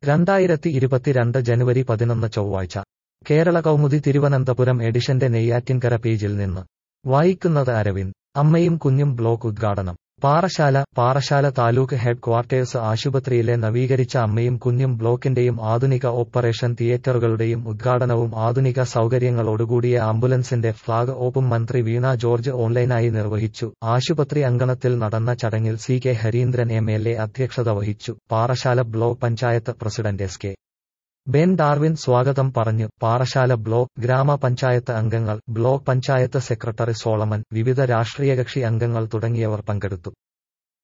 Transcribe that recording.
രണ്ടായിരത്തി ഇരുപത്തിരണ്ട് ജനുവരി പതിനൊന്ന് ചൊവ്വാഴ്ച കേരള കൗമുദി തിരുവനന്തപുരം എഡിഷന്റെ നെയ്യാറ്റിൻകര പേജിൽ നിന്ന് വായിക്കുന്നത് അരവിന്ദ് അമ്മയും കുഞ്ഞും ബ്ലോക്ക് ഉദ്ഘാടനം പാറശാല പാറശാല താലൂക്ക് ഹെഡ് ക്വാർട്ടേഴ്സ് ആശുപത്രിയിലെ നവീകരിച്ച അമ്മയും കുഞ്ഞും ബ്ലോക്കിന്റെയും ആധുനിക ഓപ്പറേഷൻ തിയേറ്ററുകളുടെയും ഉദ്ഘാടനവും ആധുനിക സൗകര്യങ്ങളോടുകൂടിയ ആംബുലൻസിന്റെ ഫ്ളാഗ് ഓഫും മന്ത്രി വീണ ജോർജ് ഓൺലൈനായി നിർവഹിച്ചു ആശുപത്രി അങ്കണത്തിൽ നടന്ന ചടങ്ങിൽ C K Hareendran M L A അധ്യക്ഷത വഹിച്ചു Parassala block panchayat president S K Ben Darwin സ്വാഗതം പറഞ്ഞു പാറശാല ബ്ലോക്ക് ഗ്രാമപഞ്ചായത്ത് അംഗങ്ങൾ ബ്ലോക്ക് പഞ്ചായത്ത് സെക്രട്ടറി സോളമൻ വിവിധ രാഷ്ട്രീയകക്ഷി അംഗങ്ങൾ തുടങ്ങിയവർ പങ്കെടുത്തു